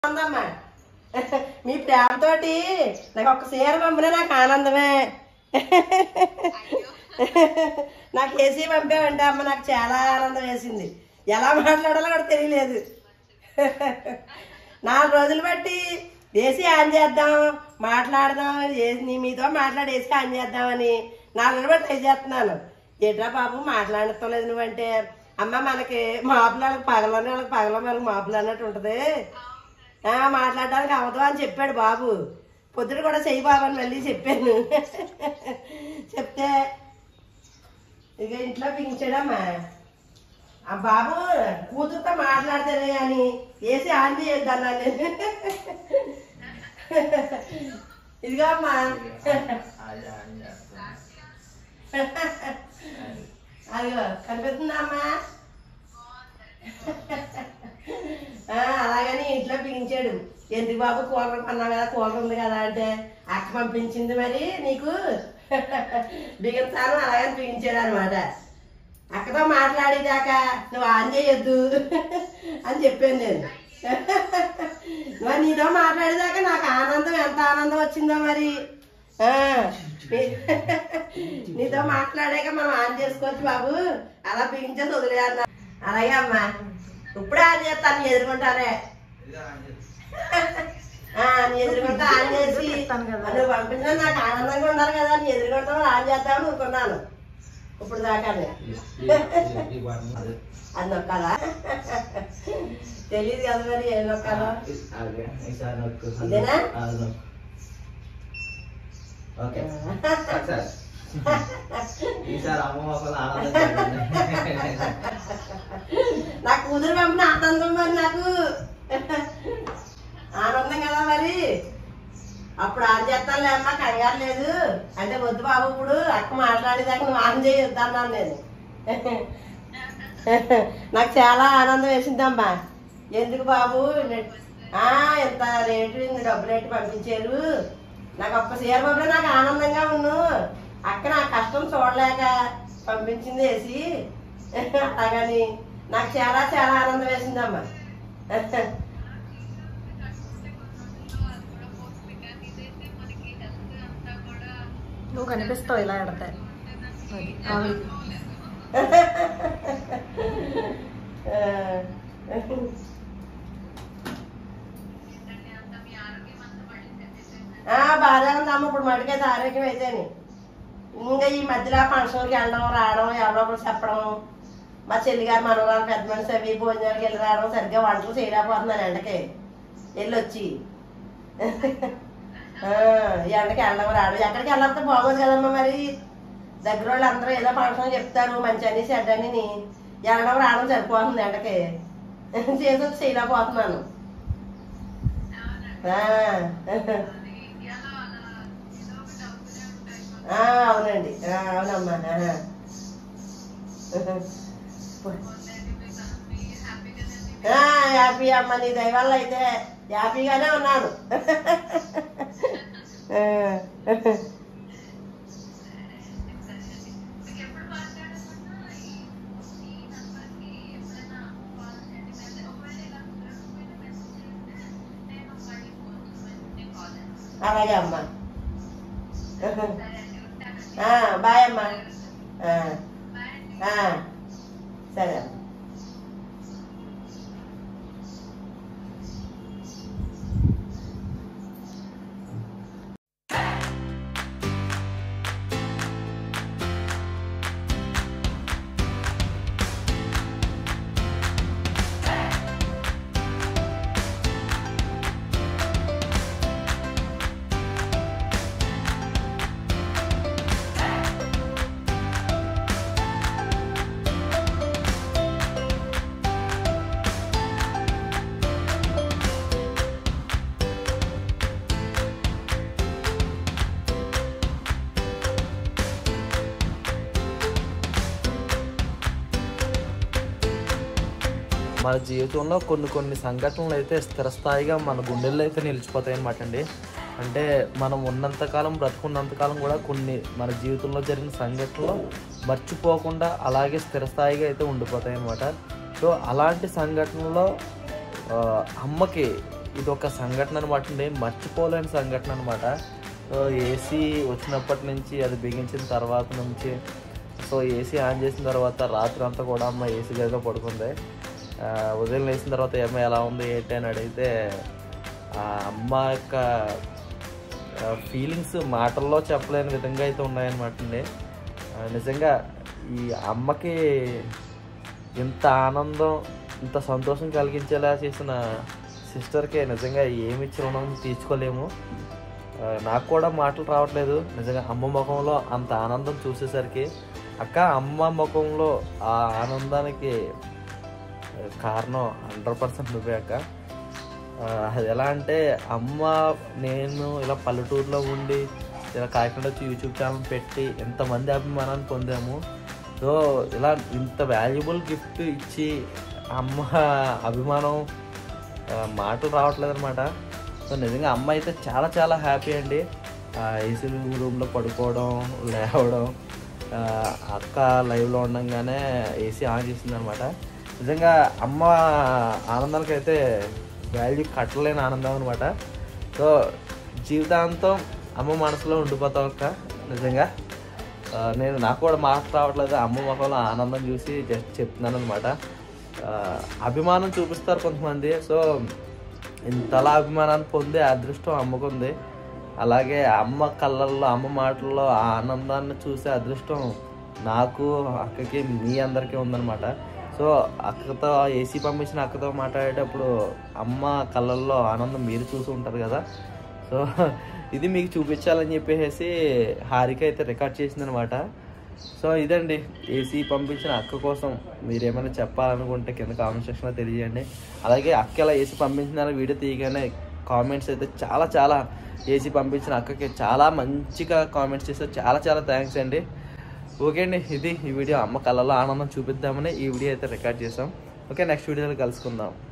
ఉందమ్మా మీ ప్రేమతోటి నాకు ఒక్క సీర పంపినా నాకు ఆనందమే నాకు ఏసీ పంపావంటే అమ్మ నాకు చాలా ఆనందం వేసింది ఎలా మాట్లాడాలో కూడా తెలియలేదు నాలుగు రోజులు బట్టి ఏసీ ఆన్ చేద్దాం మాట్లాడదాం ఏ- నీ మీతో మాట్లాడి ఏసీ ఆన్ చేద్దామని నాలుగు రోజులు బట్టి ట్రై చేస్తున్నాను ఏట్రా బాబు మాట్లాడలేదు నువ్వంటే అమ్మ మనకి మాపులు వాళ్ళకి పగలని వాళ్ళకి పగల మనకి మాపులు అన్నట్టు ఉంటుంది ఆ, మాట్లాడడానికి అవదు అని చెప్పాడు బాబు పొద్దున కూడా చెయ్యి బాబు అని మళ్ళీ చెప్పాను చెప్తే ఇక ఇంట్లో పిలిచాడమ్మా ఆ బాబు కూతురుతో మాట్లాడతానే అని వేసి ఆన్ చేయొద్దన్నా నేను ఇదిగో అమ్మా అదిగో కనిపిస్తుందా అమ్మా ఆ, అలాగని ఇంట్లో పిలిచాడు ఎందుకు బాబు కూలర్ కొన్నావు కదా కూలర్ ఉంది కదా అంటే అక్క పంపించింది మరి నీకు బిగించాను అలాగని పిలిచాడు అనమాట అక్కతో మాట్లాడేదాకా నువ్వు ఆన్ చేయొద్దు అని చెప్పాను నేను మరి నీతో మాట్లాడేదాకా నాకు ఆనందం ఎంత ఆనందం వచ్చిందో మరి ఆ, నీ- నీతో మాట్లాడాక మనం ఆన్ చేసుకోవచ్చు బాబు అలా బిగించేసి వదిలేయాలి అలాగే అమ్మా ఇప్పుడే ఆన్ చేస్తాను నీ ఎదుర్కొంటానే ఆ, నీ ఎదుర్కొంటా ఆన్ చేసి నువ్వు పంపించినా నాకు ఆనందంగా ఉండాలి కదా నీ ఎదుర్కొంటాను ఆన్ చేద్దామని అనుకున్నాను ఇప్పుడు దాకానే అది నొక్కాలా తెలియదు కదా మరి ఏం నొక్కాలో ఇదేనా? ఓకే సార్ ఈసారి అమ్మ మొక్కలు ఆనందం నా కూతురు పంపిన ఆనందం మరి నాకు ఆనందం కదా మరి అప్పుడు ఆన్ చేస్తానులే అమ్మ కంగారు లేదు అంటే వద్దు బాబు ఇప్పుడు అక్క మాట్లాడేదాకా నువ్వు ఆన్ చేయొద్దు అన్నాను నేను నాకు చాలా ఆనందం వేసిందమ్మా ఎందుకు బాబు ఆ, ఎంత రేటు ఇంత డబ్బు రేటు పంపించారు నాకు ఒక్క సీర బాబులో నాకు ఆనందంగా ఉన్ను అక్క నా కష్టం చూడలేక పంపించింది వేసి అలాగని నాకు చాలా చాలా ఆనందం వేసిందమ్మా నువ్వు కనిపిస్తావు ఇలా ఎడతే అది ఆవిడ ఆ, బాగానే ఉందమ్మ ఇప్పుడు మటుకైతే ఆరోగ్యం అయితేని ఇంకా ఈ మధ్యలో ఫంక్షన్కి వెళ్ళడం రావడం ఎవరో ఒకరు చెప్పడం మా చెల్లిగారు మనవరాలు పెద్ద మనిషి అవి భోజనాలకు వెళ్ళి రావడం సరిగ్గా వంటలు చేయలేకపోతున్నాను ఎండకి వెళ్ళి వచ్చి ఆ, ఈ ఎండకి వెళ్ళడం రావడం ఎక్కడికి వెళ్ళకపోతే బాగోదు కదమ్మా మరి దగ్గర వాళ్ళు అందరూ ఏదో ఫంక్షన్ చెప్తారు మంచి అని చెడ్డ అని వెళ్ళడం రావడం సరిపోతుంది ఎండకి చేసి వచ్చి చేయలేకపోతున్నాను ఆ. ఆ, అవునండి ఆ, అవునమ్మా ఆ. ఆ, హ్యాపీ అమ్మ నీ దయవల్ల అయితే హ్యాపీగానే ఉన్నాను ఆ. అలాగే అమ్మా ఆ, బాయ్ అమ్మా ఆ, ఆ, సరే అమ్మా మన జీవితంలో కొన్ని కొన్ని సంఘటనలు అయితే స్థిరస్థాయిగా మన గుండెల్లో అయితే నిలిచిపోతాయి అన్నమాట అండి అంటే మనం ఉన్నంతకాలం బ్రతుకున్నంతకాలం కూడా కొన్ని మన జీవితంలో జరిగిన సంఘటనలు మర్చిపోకుండా అలాగే స్థిరస్థాయిగా అయితే ఉండిపోతాయి అన్నమాట సో అలాంటి సంఘటనలో ఆ, అమ్మకి ఇది ఒక సంఘటన అనమాట అండి మర్చిపోలేని సంఘటన అనమాట సో ఏసీ వచ్చినప్పటి నుంచి అది బిగించిన తర్వాత నుంచి సో ఏసీ ఆన్ చేసిన తర్వాత రాత్రి అంతా కూడా అమ్మ ఏసీ గదిలో పడుకుంది ఆ, ఉదయం లేచిన తర్వాత ఏమో ఎలా ఉంది ఏంటి అని అడిగితే ఆ అమ్మ యొక్క ఫీలింగ్స్ మాటల్లో చెప్పలేని విధంగా అయితే ఉన్నాయన్నమాట అండి ఆ, నిజంగా ఈ అమ్మకి ఇంత ఆనందం ఇంత సంతోషం కలిగించేలా చేసిన సిస్టర్కి నిజంగా ఏమి ఇచ్చి రుణం తీర్చుకోలేము ఆ, నాకు కూడా మాటలు రావట్లేదు నిజంగా అమ్మ ముఖంలో అంత ఆనందం చూసేసరికి అక్క అమ్మ ముఖంలో ఆ ఆనందానికి ఆ, కారణం హండ్రెడ్ పర్సెంట్ నువ్వే అక్క ఆ, అది ఎలా అంటే అమ్మ నేను ఇలా పల్లెటూరులో ఉండి ఇలా కాకినాడ వచ్చి యూట్యూబ్ ఛానల్ పెట్టి ఎంతమంది అభిమానాన్ని పొందాము సో ఇలా ఇంత వాల్యుబుల్ గిఫ్ట్ ఇచ్చి అమ్మ అభిమానం ఆ, మాటలు రావట్లేదు అనమాట సో నిజంగా అమ్మ అయితే చాలా చాలా హ్యాపీ అండి ఏసీ రూమ్లో పడుకోవడం లేవడం ఆ, అక్క లైవ్లో ఉండగానే ఏసీ ఆన్ చేసింది అనమాట నిజంగా అమ్మ ఆనందానికి అయితే వాల్యూ కట్టలేని ఆనందం అనమాట సో జీవితాంతం అమ్మ మనసులో ఉండిపోతాం అక్క నిజంగా ఆ, నేను నాకు కూడా మాట రావట్లేదు అమ్మ ముఖంలో ఆనందం చూసి జస్ట్ చెప్తున్నాను అనమాట అభిమానం చూపిస్తారు కొంతమంది సో ఇంతలా అభిమానాన్ని పొందే అదృష్టం అమ్మకుంది అలాగే అమ్మ కళ్ళల్లో అమ్మ మాటల్లో ఆ ఆనందాన్ని చూసే అదృష్టం నాకు అక్కకి మీ అందరికీ ఉందన్నమాట సో అక్కతో ఏసీ పంపించిన అక్కతో మాట్లాడేటప్పుడు అమ్మ కళ్ళల్లో ఆనందం మీరు చూసి ఉంటారు కదా సో ఇది మీకు చూపించాలని చెప్పేసి హారిక అయితే రికార్డ్ చేసిందనమాట సో ఇదండి ఏసీ పంపించిన అక్క కోసం మీరు ఏమైనా చెప్పాలనుకుంటే కింద కామెంట్ సెక్షన్లో తెలియజేయండి అలాగే అక్క ఎలా ఏసీ పంపించిన వీడియో తీయగానే కామెంట్స్ అయితే చాలా చాలా ఏసీ పంపించిన అక్కకి చాలా మంచిగా కామెంట్స్ చేశారు చాలా చాలా థ్యాంక్స్ అండి ఓకే అండి ఇది ఈ వీడియో అమ్మ కళ్ళలో ఆనందం చూపిద్దామని ఈ వీడియో అయితే రికార్డ్ చేసాం ఓకే నెక్స్ట్ వీడియోలో కలుసుకుందాం